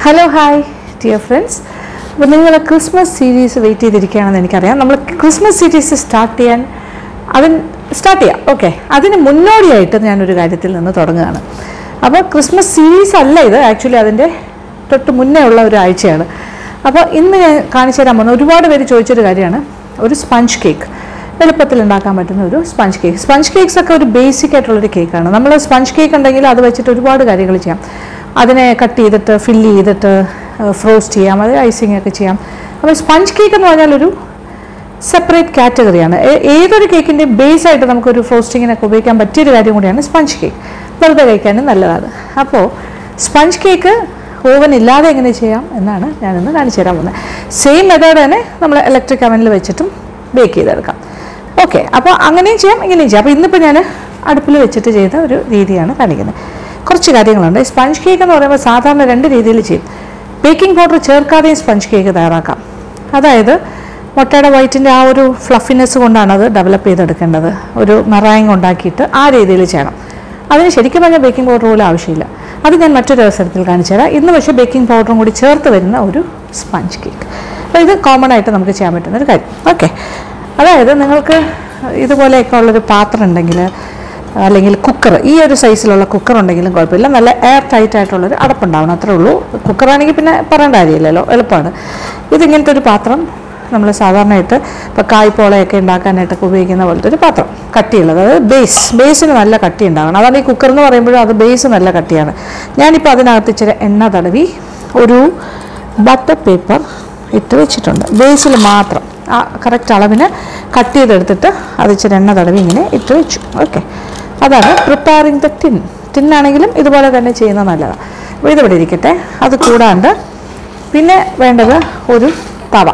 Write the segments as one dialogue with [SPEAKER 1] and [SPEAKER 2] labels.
[SPEAKER 1] hello hi dear friends അപ്പോൾ നിങ്ങൾ Christmas series wait ചെയ്തിരിക്കുകയാണെന്ന് എനിക്കറിയാം നമ്മൾ ക്രിസ്മസ് സീരീസ് സ്റ്റാർട്ട് ചെയ്യാൻ അതിന് സ്റ്റാർട്ട് ചെയ്യാം ഓക്കെ അതിന് മുന്നോടിയായിട്ട് ഞാനൊരു കാര്യത്തിൽ നിന്ന് തുടങ്ങുകയാണ് അപ്പോൾ ക്രിസ്മസ് സീരീസ് അല്ല ഇത് ആക്ച്വലി അതിൻ്റെ തൊട്ട് മുന്നേ ഉള്ള ഒരു ആഴ്ചയാണ് അപ്പോൾ ഇന്ന് ഞാൻ കാണിച്ചു തരാൻ പോകുന്ന ഒരുപാട് പേര് ചോദിച്ചൊരു കാര്യമാണ് ഒരു സ്പഞ്ച് കേക്ക് എളുപ്പത്തിൽ ഉണ്ടാക്കാൻ പറ്റുന്ന ഒരു സ്പഞ്ച് കേക്ക് സ്പഞ്ച് കേക്ക്സ് ഒക്കെ ഒരു ബേസിക് ആയിട്ടുള്ളൊരു കേക്കാണ് നമ്മൾ സ്പഞ്ച് കേക്ക് ഉണ്ടെങ്കിൽ അത് വെച്ചിട്ട് ഒരുപാട് കാര്യങ്ങൾ ചെയ്യാം അതിനെ കട്ട് ചെയ്തിട്ട് ഫില്ല് ചെയ്തിട്ട് ഫ്രോസ്റ്റ് ചെയ്യാം അത് ഐസിങ് ഒക്കെ ചെയ്യാം അപ്പോൾ സ്പഞ്ച് കേക്ക് എന്ന് പറഞ്ഞാൽ ഒരു സെപ്പറേറ്റ് കാറ്റഗറിയാണ് ഏ- ഏതൊരു കേക്കിൻ്റെ ബേസ് ആയിട്ട് നമുക്കൊരു ഫ്രോസ്റ്റിങ്ങിനൊക്കെ ഉപയോഗിക്കാൻ പറ്റിയൊരു കാര്യം കൂടിയാണ് സ്പഞ്ച് കേക്ക് വെറുതെ കഴിക്കാനും നല്ലതാണ് അപ്പോൾ സ്പഞ്ച് കേക്ക് ഓവൻ ഇല്ലാതെ എങ്ങനെ ചെയ്യാം എന്നാണ് ഞാനിന്ന് കാണിച്ചു തരാൻ പോകുന്നത് സെയിം മെത്തേഡ് തന്നെ നമ്മൾ ഇലക്ട്രിക് അവനിൽ വെച്ചിട്ടും ബേക്ക് ചെയ്തെടുക്കാം ഓക്കെ അപ്പോൾ അങ്ങനെയും ചെയ്യാം ഇങ്ങനെയും ചെയ്യാം അപ്പോൾ ഇന്നിപ്പോൾ ഞാൻ അടുപ്പിൽ വെച്ചിട്ട് ചെയ്ത ഒരു രീതിയാണ് കാണിക്കുന്നത് കുറച്ച് കാര്യങ്ങളുണ്ട് സ്പഞ്ച് കേക്ക് എന്ന് പറയുമ്പോൾ സാധാരണ രണ്ട് രീതിയിൽ ചെയ്യും ബേക്കിംഗ് പൗഡർ ചേർക്കാതെയും സ്പഞ്ച് കേക്ക് തയ്യാറാക്കാം അതായത് മുട്ടയുടെ വൈറ്റിൻ്റെ ആ ഒരു ഫ്ലഫിനെസ് കൊണ്ടാണ് അത് ഡെവലപ്പ് ചെയ്തെടുക്കേണ്ടത് ഒരു മെറായിങ് ഉണ്ടാക്കിയിട്ട് ആ രീതിയിൽ ചെയ്യണം അതിന് ശരിക്കും പറഞ്ഞാൽ ബേക്കിംഗ് പൗഡർ പോലും ആവശ്യമില്ല അത് ഞാൻ മറ്റൊരു അവസരത്തിൽ കാണിച്ചു തരാം ഇന്ന് പക്ഷേ ബേക്കിംഗ് പൗഡറും കൂടി ചേർത്ത് വരുന്ന ഒരു സ്പഞ്ച് കേക്ക് അപ്പോൾ ഇത് കോമൺ ആയിട്ട് നമുക്ക് ചെയ്യാൻ പറ്റുന്ന ഒരു കാര്യം ഓക്കെ അതായത് നിങ്ങൾക്ക് ഇതുപോലെയൊക്കെ ഉള്ളൊരു പാത്രം ഉണ്ടെങ്കിൽ അല്ലെങ്കിൽ കുക്കർ ഈ ഒരു സൈസിലുള്ള കുക്കർ ഉണ്ടെങ്കിലും കുഴപ്പമില്ല നല്ല എയർ ടൈറ്റ് ആയിട്ടുള്ളൊരു അടപ്പുണ്ടാവണം അത്രേ ഉള്ളൂ കുക്കറാണെങ്കിൽ പിന്നെ പറയേണ്ട കാര്യമില്ലല്ലോ എളുപ്പമാണ് ഇതിങ്ങനത്തെ ഒരു പാത്രം നമ്മൾ സാധാരണയായിട്ട് ഇപ്പോൾ കായ്പോളയൊക്കെ ഉണ്ടാക്കാനായിട്ടൊക്കെ ഉപയോഗിക്കുന്ന പോലത്തെ ഒരു പാത്രം കട്ടിയുള്ളത് അതായത് ബേസ് ബേസിന് നല്ല കട്ടി ഉണ്ടാകണം അതാണ് ഈ കുക്കർ എന്ന് പറയുമ്പോഴും അത് ബേസ് നല്ല കട്ടിയാണ് ഞാനിപ്പോൾ അതിനകത്ത് ഇച്ചിരി എണ്ണ തടവി ഒരു ബട്ടർ പേപ്പർ ഇട്ട് വെച്ചിട്ടുണ്ട് ബേസിൽ മാത്രം ആ കറക്റ്റ് അളവിന് കട്ട് ചെയ്തെടുത്തിട്ട് അത് ഇച്ചിരി എണ്ണ തടവി ഇങ്ങനെ ഇട്ട് വെച്ചു ഓക്കെ അതാണ് പ്രിപ്പയറിങ് ദ ടിൻ ടിന്നാണെങ്കിലും ഇതുപോലെ തന്നെ ചെയ്യുന്നത് നല്ലതാണ് അപ്പോൾ ഇതിവിടെ ഇരിക്കട്ടെ അത് കൂടാണ്ട് പിന്നെ വേണ്ടത് ഒരു തവ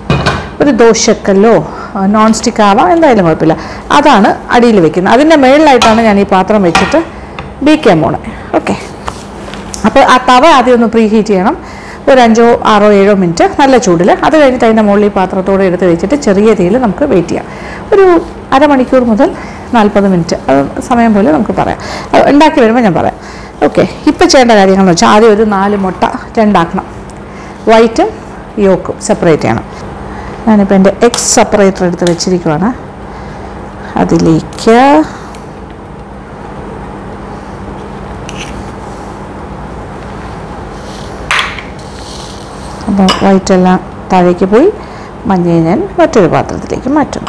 [SPEAKER 1] ഒരു ദോശക്കല്ലോ നോൺ സ്റ്റിക്ക് ആവാം എന്തായാലും കുഴപ്പമില്ല അതാണ് അടിയിൽ വെക്കുന്നത് അതിൻ്റെ മുകളിലായിട്ടാണ് ഞാൻ ഈ പാത്രം വെച്ചിട്ട് ബേക്ക് ചെയ്യാൻ പോണത് ഓക്കെ അപ്പോൾ ആ തവ ആദ്യം ഒന്ന് പ്രീ ഹീറ്റ് ചെയ്യണം ഒരു അഞ്ചോ ആറോ ഏഴോ മിനിറ്റ് നല്ല ചൂടിൽ അത് കഴിഞ്ഞിട്ട് അതിൻ്റെ മുകളിൽ ഈ പാത്രത്തോടെ എടുത്ത് വെച്ചിട്ട് ചെറിയ തീയിൽ നമുക്ക് വെയിറ്റ് ചെയ്യാം ഒരു അരമണിക്കൂർ മുതൽ നാൽപ്പത് മിനിറ്റ് അത് സമയം പോലെ നമുക്ക് പറയാം അത് ഉണ്ടാക്കി വരുമ്പോൾ ഞാൻ പറയാം ഓക്കെ ഇപ്പോൾ ചെയ്യേണ്ട കാര്യങ്ങളെന്ന് വെച്ചാൽ ആദ്യം ഒരു നാല് മുട്ട രണ്ടാക്കണം വൈറ്റും യോക്കും സെപ്പറേറ്റ് ചെയ്യണം ഞാനിപ്പോൾ എൻ്റെ എക്സ് സെപ്പറേറ്റർ എടുത്ത് വെച്ചിരിക്കുവാണ് അതിലേക്ക് അപ്പോൾ വൈറ്റെല്ലാം താഴേക്ക് പോയി മഞ്ഞയെ ഞാൻ മറ്റൊരു പാത്രത്തിലേക്ക് മാറ്റുന്നു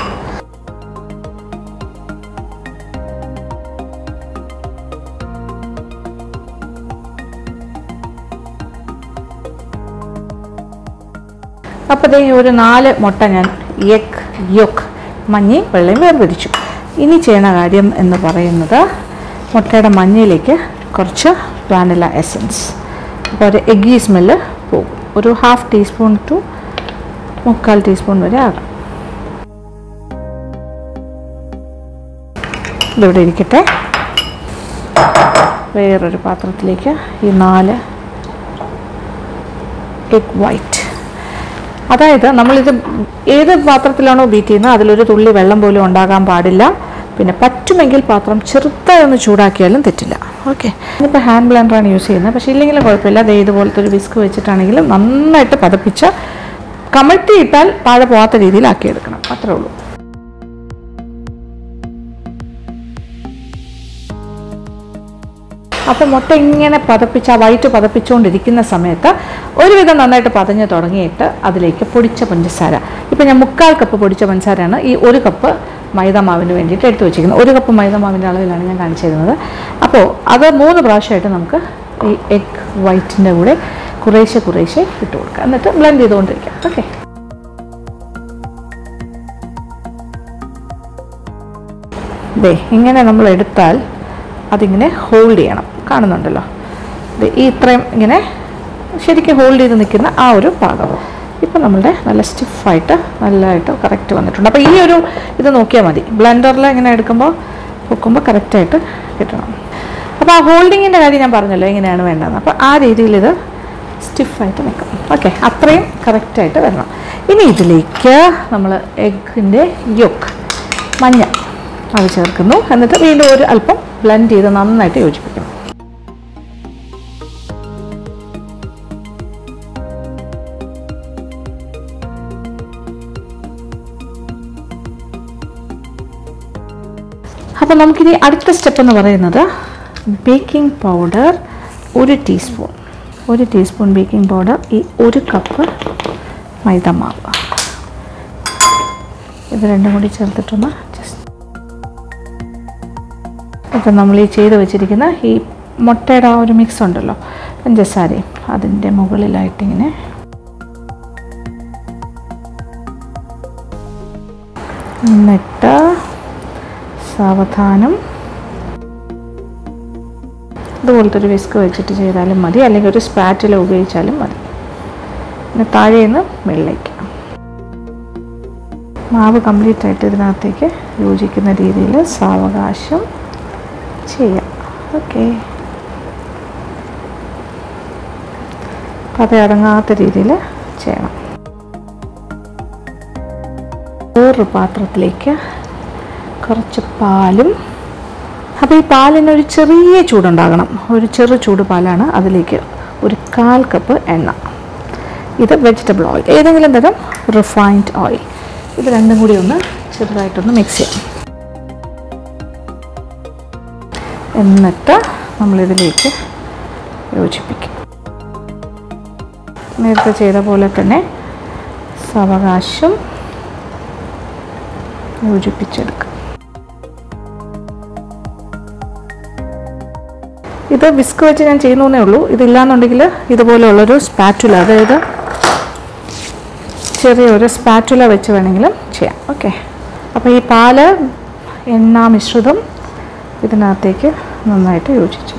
[SPEAKER 1] അപ്പോൾ ദേ ഒരു നാല് മുട്ട ഞാൻ എഗ് യൊക്ക് മഞ്ഞയും വെള്ളയും വേർതിരിച്ചു ഇനി ചെയ്യണ കാര്യം എന്ന് പറയുന്നത് മുട്ടയുടെ മഞ്ഞയിലേക്ക് കുറച്ച് വാനില എസൻസ് അപ്പോൾ ഒരു എഗ്ഗി സ്മെല്ല് പോകും ഒരു ഹാഫ് ടീസ്പൂൺ ടു മുക്കാൽ ടീസ്പൂൺ വരെ ആകാം ഇതിവിടെ ഇരിക്കട്ടെ വേറൊരു പാത്രത്തിലേക്ക് ഈ നാല് എഗ് വൈറ്റ് അതായത് നമ്മളിത് ഏത് പാത്രത്തിലാണോ ബീറ്റ് ചെയ്യുന്നത് അതിലൊരു തുള്ളി വെള്ളം പോലും ഉണ്ടാകാൻ പാടില്ല പിന്നെ പറ്റുമെങ്കിൽ പാത്രം ചെറുതായി ഒന്ന് ചൂടാക്കിയാലും തെറ്റില്ല ഓക്കെ ഇന്നിപ്പോൾ ഹാൻഡ് ബ്ലെൻഡറാണ് യൂസ് ചെയ്യുന്നത് പക്ഷേ ഇല്ലെങ്കിലും കുഴപ്പമില്ല ദേ ഇതുപോലത്തെ ഒരു വിസ്ക് വെച്ചിട്ടാണെങ്കിലും നന്നായിട്ട് പതപ്പിച്ച് കമഴ്ത്തി ഇട്ടാൽ താഴെ പോകാത്ത രീതിയിൽ ആക്കിയെടുക്കണം അത്രേ ഉള്ളൂ അപ്പോൾ മുട്ട ഇങ്ങനെ പതപ്പിച്ച് ആ വൈറ്റ് പതപ്പിച്ചുകൊണ്ടിരിക്കുന്ന സമയത്ത് ഒരുവിധം നന്നായിട്ട് പതഞ്ഞ് തുടങ്ങിയിട്ട് അതിലേക്ക് പൊടിച്ച പഞ്ചസാര ഇപ്പം ഞാൻ മുക്കാൽ കപ്പ് പൊടിച്ച പഞ്ചസാരയാണ് ഈ ഒരു കപ്പ് മൈദ മാവിന് വേണ്ടിയിട്ട് എടുത്തു വെച്ചിരിക്കുന്നത് ഒരു കപ്പ് മൈദ മാവിൻ്റെ അളവിലാണ് ഞാൻ കാണിച്ചു തരുന്നത് അപ്പോൾ അത് മൂന്ന് പ്രാവശ്യമായിട്ട് നമുക്ക് ഈ എഗ് വൈറ്റിൻ്റെ കൂടെ കുറേശ്ശെ കുറേശ്ശെ ഇട്ട് കൊടുക്കുക എന്നിട്ട് ബ്ലെൻഡ് ചെയ്തുകൊണ്ടിരിക്കുക ഓക്കെ ദേ ഇങ്ങനെ നമ്മൾ എടുത്താൽ അതിങ്ങനെ ഹോൾഡ് ചെയ്യണം കാണുന്നുണ്ടല്ലോ ദേ ഈ ഇത്രയും ഇങ്ങനെ ശരിക്കും ഹോൾഡ് ചെയ്ത് നിൽക്കുന്ന ആ ഒരു ഭാഗം ഇപ്പം നമ്മളുടെ നല്ല സ്റ്റിഫായിട്ട് നല്ലതായിട്ട് കറക്റ്റ് വന്നിട്ടുണ്ട് അപ്പോൾ ഈ ഒരു ഇത് നോക്കിയാൽ മതി ബ്ലെൻഡറിൽ ഇങ്ങനെ എടുക്കുമ്പോൾ പൊക്കുമ്പോൾ കറക്റ്റായിട്ട് കിട്ടണം അപ്പോൾ ആ ഹോൾഡിങ്ങിൻ്റെ കാര്യം ഞാൻ പറഞ്ഞല്ലോ എങ്ങനെയാണ് വേണ്ടതെന്ന് അപ്പോൾ ആ രീതിയിൽ ഇത് സ്റ്റിഫായിട്ട് നിൽക്കും ഓക്കെ അത്രയും കറക്റ്റായിട്ട് വരണം ഇനി ഇതിലേക്ക് നമ്മൾ എഗ്ഗിൻ്റെ യൊക്ക് മഞ്ഞ അത് ചേർക്കുന്നു എന്നിട്ട് വീണ്ടും ഒരു അല്പം ബ്ലെൻഡ് ചെയ്ത് നന്നായിട്ട് യോജിപ്പിക്കണം അപ്പോൾ നമുക്കിനി അടുത്ത സ്റ്റെപ്പ് എന്ന് പറയുന്നത് ബേക്കിംഗ് പൗഡർ ഒരു ടീസ്പൂൺ ഒരു ടീസ്പൂൺ ബേക്കിംഗ് പൗഡർ ഈ ഒരു കപ്പ് മൈദമാവ് ഇത് രണ്ടും കൂടി ചേർത്തിട്ടൊന്ന് ജസ്റ്റ് ഇപ്പം നമ്മൾ ഈ ചെയ്ത് വെച്ചിരിക്കുന്ന ഈ മുട്ടയുടെ ആ ഒരു മിക്സ് ഉണ്ടല്ലോ പഞ്ചസാരയും അതിൻ്റെ മുകളിലായിട്ടിങ്ങനെ എന്നിട്ട് സാവധാനം ഇതുപോലത്തെ ഒരു വിസ്ക് വെച്ചിട്ട് ചെയ്താലും മതി അല്ലെങ്കിൽ ഒരു സ്പാറ്റില ഉപയോഗിച്ചാലും മതി പിന്നെ താഴെ നിന്ന് വെള്ളയ്ക്ക് മാവ് കംപ്ലീറ്റ് ആയിട്ട് ഇതിനകത്തേക്ക് യോജിക്കുന്ന രീതിയിൽ സാവകാശം ചെയ്യാം ഓക്കെ അത് അടങ്ങാത്ത രീതിയിൽ ചെയ്യണം വേറൊരു പാത്രത്തിലേക്ക് കുറച്ച് പാലും അപ്പോൾ ഈ പാലിന് ഒരു ചെറിയ ചൂടുണ്ടാകണം ഒരു ചെറു ചൂട് പാലാണ് അതിലേക്ക് ഒരു കാൽ കപ്പ് എണ്ണ ഇത് വെജിറ്റബിൾ ഓയിൽ ഏതെങ്കിലും തരം റിഫൈൻഡ് ഓയിൽ ഇത് രണ്ടും കൂടി ഒന്ന് ചെറുതായിട്ടൊന്ന് മിക്സ് ചെയ്യാം എന്നിട്ട് നമ്മളിതിലേക്ക് യോജിപ്പിക്കും നേരത്തെ ചെയ്ത പോലെ തന്നെ സാവകാശം യോജിപ്പിച്ചെടുക്കുക ഇത് വിസ്ക് വെച്ച് ഞാൻ ചെയ്യുന്നേ ഉള്ളൂ ഇതില്ലാന്നുണ്ടെങ്കിൽ ഇതുപോലെയുള്ളൊരു സ്പാറ്റുല അതായത് ചെറിയൊരു സ്പാറ്റുല വെച്ച് വേണമെങ്കിലും ചെയ്യാം ഓക്കെ അപ്പോൾ ഈ പാല് എണ്ണ മിശ്രിതം ഇതിനകത്തേക്ക് നന്നായിട്ട് യോജിച്ചു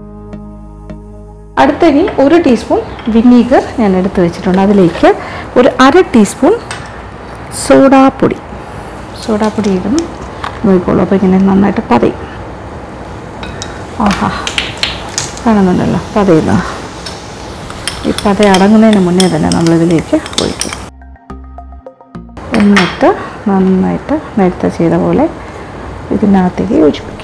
[SPEAKER 1] അടുത്ത ഇനി ഒരു ടീസ്പൂൺ വിനീഗർ ഞാൻ എടുത്ത് വെച്ചിട്ടുണ്ട് അതിലേക്ക് ഒരു അര ടീസ്പൂൺ സോഡാപ്പൊടി സോഡാപ്പൊടി ഇടും നോക്കിക്കോളൂ അപ്പോൾ ഇങ്ങനെ നന്നായിട്ട് പതയും ആഹാ കാണുന്നുണ്ടല്ലോ പതയുന്ന ഈ പത അടങ്ങുന്നതിന് മുന്നേ തന്നെ നമ്മളിതിലേക്ക് ഒഴിക്കും എന്നിട്ട് നന്നായിട്ട് നേരത്തെ ചെയ്ത പോലെ ഇതിനകത്തേക്ക് യോജിപ്പിക്കും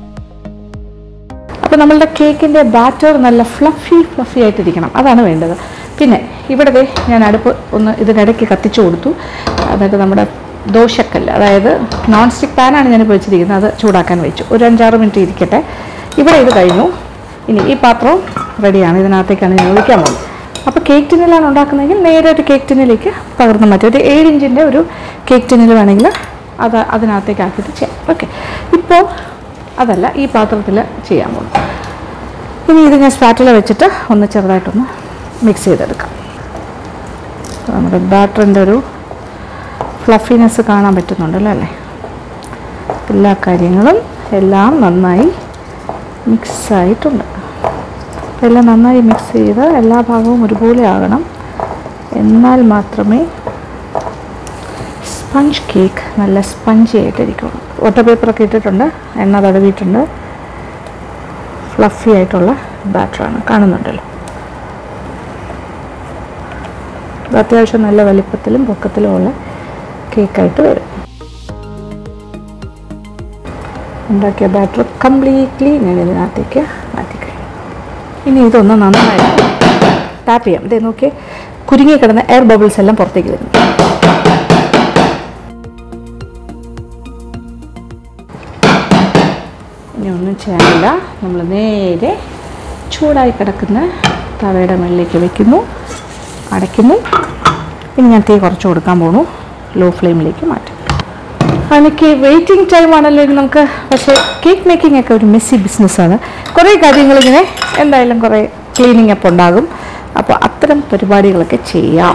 [SPEAKER 1] അപ്പോൾ നമ്മളുടെ കേക്കിൻ്റെ ബാറ്റർ നല്ല ഫ്ലഫി ഫ്ലഫി ആയിട്ടിരിക്കണം അതാണ് വേണ്ടത് പിന്നെ ഇവിടെ ദേ ഞാൻ അടുപ്പ് ഒന്ന് ഇതിനിടയ്ക്ക് കത്തിച്ചു കൊടുത്തു അതായത് നമ്മുടെ ദോശക്കല്ല് അതായത് നോൺ സ്റ്റിക്ക് പാനാണ് ഞാനിപ്പോൾ വെച്ചിരിക്കുന്നത് അത് ചൂടാക്കാൻ വെച്ചു ഒരു അഞ്ചാറ് മിനിറ്റ് ഇരിക്കട്ടെ ഇവിടെ ഇത് കഴിഞ്ഞു ഇനി ഈ പാത്രവും റെഡിയാണ് ഇതിനകത്തേക്കാണ് ഞാൻ ഒഴിക്കാൻ പോകുന്നത് അപ്പോൾ കേക്ക് ടിന്നിലാണ് ഉണ്ടാക്കുന്നതെങ്കിൽ നേരെ ഒരു കേക്ക് ടിന്നിലേക്ക് പകർന്ന് മാറ്റും ഒരു ഏഴ് ഇഞ്ചിൻ്റെ ഒരു കേക്ക് ടിന്നിൽ വേണമെങ്കിൽ അത് അതിനകത്തേക്ക് ആക്കിയിട്ട് ചെയ്യാം ഓക്കെ ഇപ്പോൾ അതല്ല ഈ പാത്രത്തിൽ ചെയ്യാൻ പോകും ഇനി ഇത് ഞാൻ സ്പാറ്റില വെച്ചിട്ട് ഒന്ന് ചെറുതായിട്ടൊന്ന് മിക്സ് ചെയ്തെടുക്കാം അപ്പോൾ നമ്മുടെ ബാറ്ററിൻ്റെ ഒരു ഫ്ലഫിനെസ് കാണാൻ പറ്റുന്നുണ്ടല്ലോ അല്ലേ എല്ലാ കാര്യങ്ങളും എല്ലാം നന്നായി മിക്സ് ആയിട്ടുണ്ട് എല്ലാം നന്നായി മിക്സ് ചെയ്ത് എല്ലാ ഭാഗവും ഒരുപോലെ ആകണം എന്നാൽ മാത്രമേ സ്പഞ്ച് കേക്ക് നല്ല സ്പഞ്ചി ആയിട്ടിരിക്കുള്ളൂ ഓട്ടോ പേപ്പറൊക്കെ ഇട്ടിട്ടുണ്ട് എണ്ണ തടവിയിട്ടുണ്ട് ഫ്ലഫി ആയിട്ടുള്ള ബാറ്ററാണ് കാണുന്നുണ്ടല്ലോ ഇത് അത്യാവശ്യം നല്ല വലിപ്പത്തിലും പൊക്കത്തിലും ഉള്ള കേക്കായിട്ട് വരും ഉണ്ടാക്കിയ ബാറ്റർ കംപ്ലീറ്റ്ലി ഞാൻ ഇതിനകത്തേക്ക് മാറ്റിക്കഴിഞ്ഞു ഇനി ഇതൊന്ന് നന്നായി ടാപ്പ് ചെയ്യാം ഇതേ നോക്കി കുരുങ്ങി കിടന്ന എയർ ബബിൾസ് എല്ലാം പുറത്തേക്ക് വരുന്നു ഇനി ഒന്നും ചെയ്യാനില്ല നമ്മൾ നേരെ ചൂടായി കിടക്കുന്ന തവയുടെ മുകളിലേക്ക് വെക്കുന്നു അടയ്ക്കുന്നു ഇനി ഞാൻ തീ കുറച്ച് കൊടുക്കാൻ പോണു ലോ ഫ്ലെയിമിലേക്ക് മാറ്റും എനിക്ക് വെയിറ്റിംഗ് ടൈം ആണല്ലോ ഇനി നമുക്ക് പക്ഷേ കേക്ക് മേക്കിംഗ് ഒക്കെ ഒരു മെസ്സി ബിസിനസ്സാണ് കുറേ കാര്യങ്ങളിങ്ങനെ എന്തായാലും കുറേ ക്ലീനിങ് ഒക്കെ ഉണ്ടാകും അപ്പോൾ അത്തരം പരിപാടികളൊക്കെ ചെയ്യാം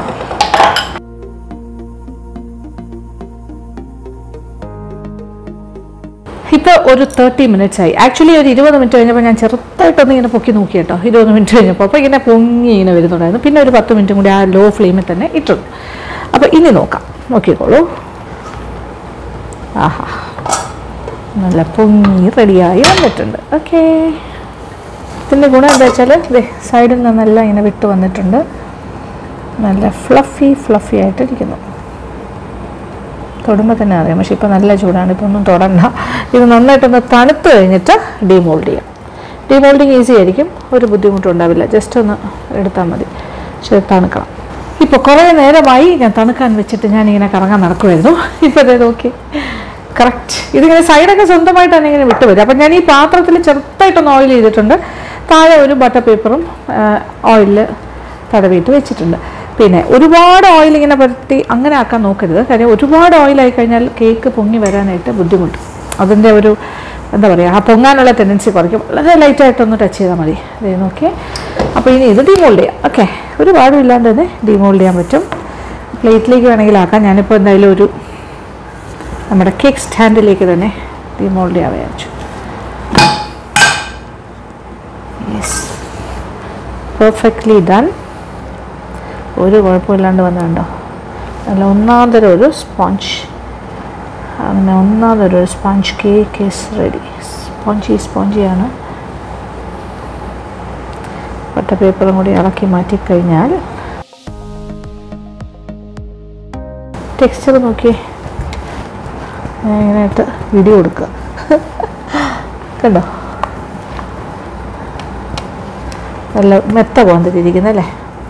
[SPEAKER 1] ഇപ്പോൾ ഒരു തേർട്ടി മിനിറ്റ്സ് ആയി ആക്ച്വലി ഒരു ഇരുപത് മിനിറ്റ് കഴിഞ്ഞപ്പോൾ ഞാൻ ചെറുതായിട്ടൊന്ന് ഇങ്ങനെ പൊക്കി നോക്കി കേട്ടോ ഇരുപത് മിനിറ്റ് കഴിഞ്ഞപ്പോൾ അപ്പോൾ ഇങ്ങനെ പൊങ്ങി ഇങ്ങനെ വരുന്നുണ്ടായിരുന്നു പിന്നെ ഒരു പത്ത് മിനിറ്റും കൂടി ആ ലോ ഫ്ലെയിമിൽ തന്നെ ഇട്ടിരുന്നു അപ്പോൾ ഇനി നോക്കാം നോക്കിക്കോളൂ ആഹാ നല്ല പൊങ്ങി റെഡിയായി വന്നിട്ടുണ്ട് ഓക്കേ ഇതിൻ്റെ ഗുണം എന്താ വെച്ചാൽ സൈഡിൽ നിന്നെല്ലാം ഇങ്ങനെ വിട്ട് വന്നിട്ടുണ്ട് നല്ല ഫ്ലഫി ഫ്ലഫി ആയിട്ടിരിക്കുന്നു തൊടുമ്പോൾ തന്നെ അറിയാം പക്ഷെ ഇപ്പോൾ നല്ല ചൂടാണ് ഇപ്പോൾ ഒന്നും തൊടണ്ട ഇത് നന്നായിട്ടൊന്ന് തണുത്ത് കഴിഞ്ഞിട്ട് ഡീമോൾഡ് ചെയ്യാം ഡീമോൾഡിങ് ഈസി ആയിരിക്കും ഒരു ബുദ്ധിമുട്ടും ഉണ്ടാവില്ല ജസ്റ്റ് ഒന്ന് എടുത്താൽ മതി പക്ഷെ തണുക്കണം ഇപ്പോൾ കുറേ നേരമായി ഞാൻ തണുക്കാൻ വെച്ചിട്ട് ഞാനിങ്ങനെ കറങ്ങാൻ നടക്കുമായിരുന്നു ഇപ്പോൾ ഇതേ നോക്കി കറക്റ്റ് ഇതിങ്ങനെ സൈഡൊക്കെ സ്വന്തമായിട്ട് തന്നെ ഇങ്ങനെ വിട്ടു വരും അപ്പം ഞാൻ ഈ പാത്രത്തിൽ ചെറുതായിട്ടൊന്ന് ഓയിൽ ചെയ്തിട്ടുണ്ട് താഴെ ഒരു ബട്ടർ പേപ്പറും ഓയിലിൽ തടവിയിട്ട് വെച്ചിട്ടുണ്ട് പിന്നെ ഒരുപാട് ഓയിൽ ഇങ്ങനെ പുരട്ടി അങ്ങനെ ആക്കാൻ നോക്കരുത് കാര്യം ഒരുപാട് ഓയിലായി കഴിഞ്ഞാൽ കേക്ക് പൊങ്ങി വരാനായിട്ട് ബുദ്ധിമുട്ട് അതിൻ്റെ ഒരു എന്താ പറയുക ആ പൊങ്ങാനുള്ള ടെൻഡൻസി കുറയ്ക്കും വളരെ ലൈറ്റായിട്ടൊന്ന് ടച്ച് ചെയ്താൽ മതി അതേ നോക്കിയേ അപ്പോൾ ഇനി ഇത് ഡിമോൾഡ് ചെയ്യാം ഓക്കെ ഒരുപാടും ഇല്ലാണ്ട് തന്നെ ഡിമോൾഡ് ചെയ്യാൻ പറ്റും പ്ലേറ്റിലേക്ക് വേണമെങ്കിൽ ആക്കാം ഞാനിപ്പോൾ എന്തായാലും ഒരു നമ്മുടെ കേക്ക് സ്റ്റാൻഡിലേക്ക് തന്നെ ഡിമോൾഡ് ചെയ്യാൻ വിചാരിച്ചു യെസ് പെർഫെക്റ്റ്ലി ഡൺ ഒരു കുഴപ്പമില്ലാണ്ട് വന്നുണ്ടോ നല്ല ഒന്നാമതൊരു ഒരു സ്പോഞ്ച് അങ്ങനെ ഒന്നാമതൊരു ഒരു sponge cake is ready spongy സ്പോഞ്ചിയാണ് പട്ട പേപ്പറും കൂടി ഇളക്കി മാറ്റിക്കഴിഞ്ഞാൽ ടെക്സ്ചർ നോക്കിയേ ഞാൻ ഇങ്ങനെയായിട്ട് വീഡിയോ കൊടുക്കുക കണ്ടോ നല്ല മെത്ത പോകാതിരിക്കുന്നല്ലേ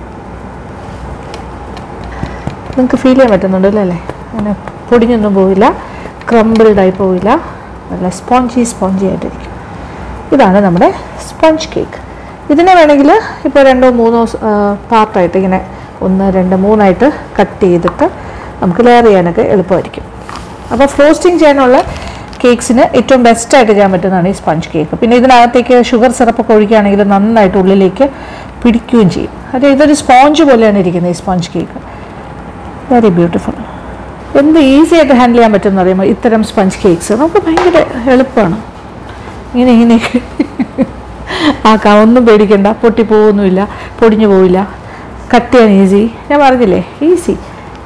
[SPEAKER 1] നിങ്ങൾക്ക് ഫീൽ ചെയ്യാൻ പറ്റുന്നുണ്ടല്ലോ അല്ലേ അങ്ങനെ പൊടിഞ്ഞൊന്നും പോവില്ല ക്രംബിൾഡായി പോവില്ല നല്ല സ്പോഞ്ചി സ്പോഞ്ചി ആയിട്ടിരിക്കും ഇതാണ് നമ്മുടെ സ്പോഞ്ച് കേക്ക് ഇതിനെ വേണമെങ്കിൽ ഇപ്പോൾ രണ്ടോ മൂന്നോ പാർട്ടായിട്ട് ഇങ്ങനെ ഒന്ന് രണ്ട് മൂന്നായിട്ട് കട്ട് ചെയ്തിട്ട് നമുക്ക് ലെയർ ചെയ്യാനൊക്കെ എളുപ്പമായിരിക്കും അപ്പോൾ ഫ്രോസ്റ്റിംഗ് ചെയ്യാനുള്ള കേക്ക്സിന് ഏറ്റവും ബെസ്റ്റായിട്ട് ചെയ്യാൻ പറ്റുന്നതാണ് ഈ സ്പഞ്ച് കേക്ക് പിന്നെ ഇതിനകത്തേക്ക് ഷുഗർ സിറപ്പൊക്കെ ഒഴിക്കുകയാണെങ്കിൽ നന്നായിട്ട് ഉള്ളിലേക്ക് പിടിക്കുകയും ചെയ്യും അത് ഇതൊരു സ്പോഞ്ച് പോലെയാണ് ഇരിക്കുന്നത് ഈ സ്പോഞ്ച് കേക്ക് വെരി ബ്യൂട്ടിഫുൾ എന്ത് ഈസി ആയിട്ട് ഹാൻഡിൽ ചെയ്യാൻ പറ്റുമെന്ന് അറിയുമ്പോൾ ഇത്തരം സ്പഞ്ച് കേക്ക്സ് നമുക്ക് ഭയങ്കര എളുപ്പമാണ് ഇങ്ങനെ ഇങ്ങനെയൊക്കെ ആക്കാം ഒന്നും പേടിക്കണ്ട പൊട്ടിപ്പോവൊന്നുമില്ല പൊടിഞ്ഞു പോവില്ല കട്ട് ചെയ്യാൻ ഈസി ഞാൻ പറഞ്ഞില്ലേ ഈസി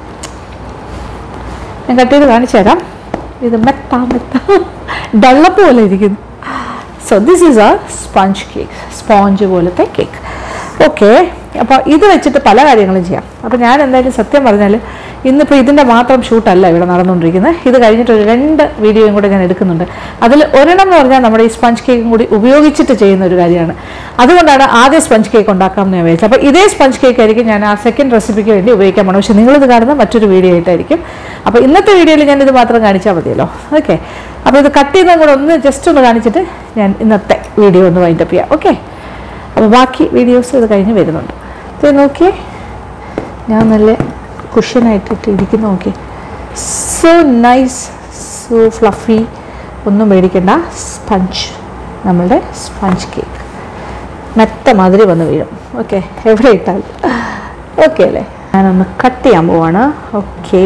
[SPEAKER 1] ഞാൻ കട്ട് ചെയ്ത് കാണിച്ചു തരാം ഇത് മെത്ത മെത്ത ഡള്ളപ്പ് പോലെ ഇരിക്കുന്നു so this is a sponge cake sponge പോലത്തെ കേക്ക് ഓക്കെ അപ്പോൾ ഇത് വെച്ചിട്ട് പല കാര്യങ്ങളും ചെയ്യാം അപ്പോൾ ഞാൻ എന്തായാലും സത്യം പറഞ്ഞാൽ ഇന്നിപ്പോൾ ഇതിൻ്റെ മാത്രം ഷൂട്ടല്ല ഇവിടെ നടന്നുകൊണ്ടിരിക്കുന്നത് ഇത് കഴിഞ്ഞിട്ട് ഒരു രണ്ട് വീഡിയോയും കൂടെ ഞാൻ എടുക്കുന്നുണ്ട് അതിൽ ഒരെണ്ണം എന്ന് പറഞ്ഞാൽ നമ്മുടെ ഈ സ്പഞ്ച് കേക്കും കൂടി ഉപയോഗിച്ചിട്ട് ചെയ്യുന്ന ഒരു കാര്യമാണ് അതുകൊണ്ടാണ് ആദ്യം സ്പഞ്ച് കേക്ക് ഉണ്ടാക്കാമെന്ന് ഞാൻ വിചാരിച്ചത് അപ്പോൾ ഇതേ സ്പഞ്ച് കേക്ക് ആയിരിക്കും ഞാൻ ആ സെക്കൻഡ് റെസിപ്പിക്ക് വേണ്ടി ഉപയോഗിക്കാൻ പോകണം പക്ഷേ നിങ്ങളിത് കാണുന്ന മറ്റൊരു വീഡിയോ ആയിട്ടായിരിക്കും അപ്പോൾ ഇന്നത്തെ വീഡിയോയിൽ ഞാൻ ഇത് മാത്രം കാണിച്ചാൽ മതിയല്ലോ ഓക്കെ അപ്പോൾ ഇത് കട്ട് ചെയ്യുന്നതും കൂടെ ഒന്ന് ജസ്റ്റ് ഒന്ന് കാണിച്ചിട്ട് ഞാൻ ഇന്നത്തെ വീഡിയോ ഒന്ന് വൈൻഡപ്പ് ചെയ്യാം ഓക്കെ അപ്പോൾ ബാക്കി വീഡിയോസ് ഇത് കഴിഞ്ഞ് വരുന്നുണ്ട് ഇത് നോക്കിയേ ഞാൻ നല്ല കുഷ്യനായിട്ടിട്ട് ഇരിക്കുന്ന നോക്കി സോ നൈസ് സോ ഫ്ലഫി ഒന്നും പേടിക്കണ്ട സ്പഞ്ച് നമ്മളുടെ സ്പഞ്ച് കേക്ക് മെത്ത മാതിരി വന്ന് വീഴും ഓക്കെ എവിടെ ഇട്ടാൽ ഓക്കെ അല്ലേ ഞാനൊന്ന് കട്ട് ചെയ്യാൻ പോവാണ് ഓക്കേ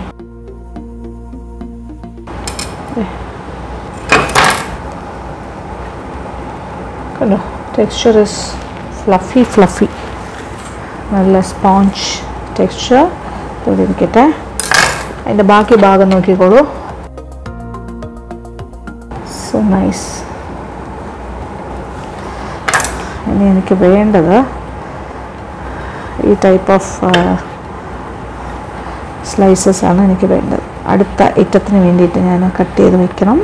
[SPEAKER 1] കണ്ടോ ടെക്സ്ചർ ഇസ് ഫ്ലഫി ഫ്ലഫി നല്ല സ്പോഞ്ച് ടെക്സ്ചർ ഇവിടെ ഇരിക്കട്ടെ അതിൻ്റെ ബാക്കി ഭാഗം നോക്കിക്കോളൂ സോ നൈസ് ഇനി എനിക്ക് വേണ്ടത് ഈ ടൈപ്പ് ഓഫ് സ്ലൈസസ് ആണ് എനിക്ക് വേണ്ടത് അടുത്ത ഐറ്റത്തിന് വേണ്ടിയിട്ട് ഞാൻ കട്ട് ചെയ്ത് വെക്കണം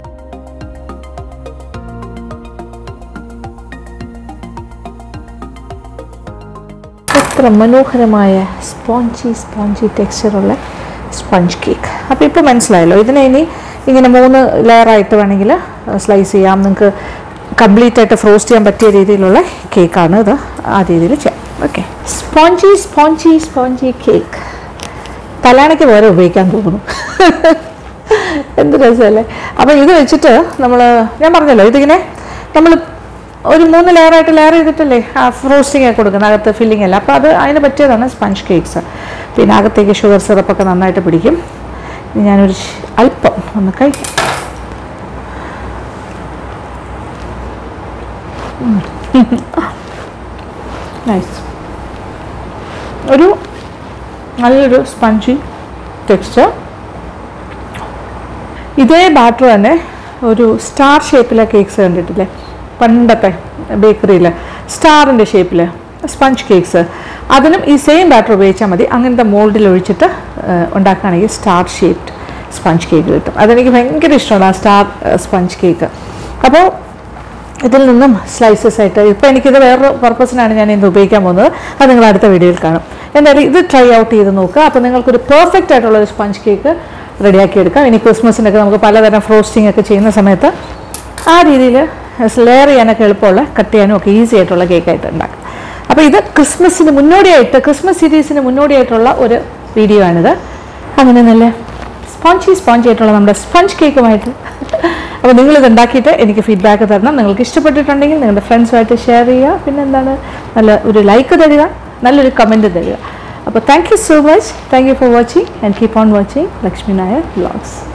[SPEAKER 1] എത്ര മനോഹരമായ സ്പോഞ്ചി സ്പോഞ്ചി ടെക്സ്ചറുള്ള സ്പഞ്ച് കേക്ക് അപ്പോൾ ഇപ്പോൾ മനസ്സിലായല്ലോ ഇതിനെ ഇനി ഇങ്ങനെ മൂന്ന് ലെയറായിട്ട് വേണമെങ്കിൽ സ്ലൈസ് ചെയ്യാം നിങ്ങൾക്ക് കംപ്ലീറ്റ് ആയിട്ട് ഫ്രോസ്റ്റ് ചെയ്യാൻ പറ്റിയ രീതിയിലുള്ള കേക്കാണ് ഇത് ആ രീതിയിൽ ചെയ്യാം okay spongy spongy spongy cake തലാണയ്ക്ക് വേറെ ഉപയോഗിക്കാൻ തോന്നുന്നു എന്ത് രസമല്ലേ അപ്പോൾ ഇത് വെച്ചിട്ട് നമ്മൾ ഞാൻ പറഞ്ഞല്ലോ ഇതിങ്ങനെ നമ്മൾ ഒരു മൂന്ന് ലെയറായിട്ട് ലെയർ ചെയ്തിട്ടല്ലേ ആ ഫ്രോസ്റ്റിംഗ് ഒക്കെ കൊടുക്കുന്നത് അകത്ത് ഫില്ലിംഗ് അല്ല അപ്പോൾ അത് അതിന് പറ്റിയതാണ് സ്പഞ്ച് കേക്ക്സ് പിന്നെ അകത്തേക്ക് ഷുഗർ സിറപ്പൊക്കെ നന്നായിട്ട് പിടിക്കും ഇനി ഞാനൊരു ശ്- അല്പം ഒന്ന് കഴിക്കാം നൈസ് ഒരു നല്ലൊരു സ്പഞ്ചി ടെക്സ്ചർ ഇതേ ബാറ്റർ തന്നെ ഒരു സ്റ്റാർ ഷേപ്പിലെ കേക്ക്സ് കണ്ടിട്ടില്ലേ പണ്ടത്തെ ബേക്കറിയിൽ സ്റ്റാറിൻ്റെ ഷേപ്പിൽ സ്പഞ്ച് കേക്ക്സ് അതിനും ഈ സെയിം ബാറ്റർ ഉപയോഗിച്ചാൽ മതി അങ്ങനത്തെ മോൾഡിൽ ഒഴിച്ചിട്ട് ആ, ഉണ്ടാക്കുകയാണെങ്കിൽ സ്റ്റാർ ഷേപ്ഡ് സ്പഞ്ച് കേക്ക് കിട്ടും അതെനിക്ക് ഭയങ്കര ഇഷ്ടമാണ് ആ സ്റ്റാർ സ്പഞ്ച് കേക്ക് അപ്പോൾ ഇതിൽ നിന്നും സ്ലൈസസ് ആയിട്ട് ഇപ്പോൾ എനിക്കിത് വേറൊരു പർപ്പസിനാണ് ഞാൻ ഇത് ഉപയോഗിക്കാൻ പോകുന്നത് അത് നിങ്ങൾ അടുത്ത വീഡിയോയിൽ കാണും എന്തായാലും ഇത് ട്രൈ ഔട്ട് ചെയ്ത് നോക്കുക അപ്പോൾ നിങ്ങൾക്കൊരു പെർഫെക്റ്റ് ആയിട്ടുള്ള ഒരു സ്പഞ്ച് കേക്ക് റെഡിയാക്കി എടുക്കാം ഇനി ക്രിസ്മസിനൊക്കെ നമുക്ക് പലതരം ഫ്രോസ്റ്റിംഗ് ഒക്കെ ചെയ്യുന്ന സമയത്ത് ആ രീതിയിൽ ലെയർ ചെയ്യാനൊക്കെ എളുപ്പമുള്ള കട്ട് ചെയ്യാനും ഒക്കെ ഈസി ആയിട്ടുള്ള കേക്കായിട്ട് ഉണ്ടാക്കാം അപ്പോൾ ഇത് ക്രിസ്മസിന് മുന്നോടിയായിട്ട് ക്രിസ്മസ് സീരീസിന് മുന്നോടിയായിട്ടുള്ള ഒരു വീഡിയോ ആണിത് അങ്ങനെ നല്ല സ്പോഞ്ചി സ്പോഞ്ചി ആയിട്ടുള്ള നമ്മുടെ സ്പഞ്ച് കേക്കുമായിട്ട് അപ്പോൾ നിങ്ങളിത് ഉണ്ടാക്കിയിട്ട് എനിക്ക് ഫീഡ്ബാക്ക് തരണം നിങ്ങൾക്ക് ഇഷ്ടപ്പെട്ടിട്ടുണ്ടെങ്കിൽ നിങ്ങളുടെ ഫ്രണ്ട്സുമായിട്ട് ഷെയർ ചെയ്യുക പിന്നെ എന്താണ് നല്ല ഒരു ലൈക്ക് തരിക നല്ലൊരു കമൻറ്റ് തരിക അപ്പോൾ thank you so much thank you for watching and keep on watching Lakshmi Nair vlogs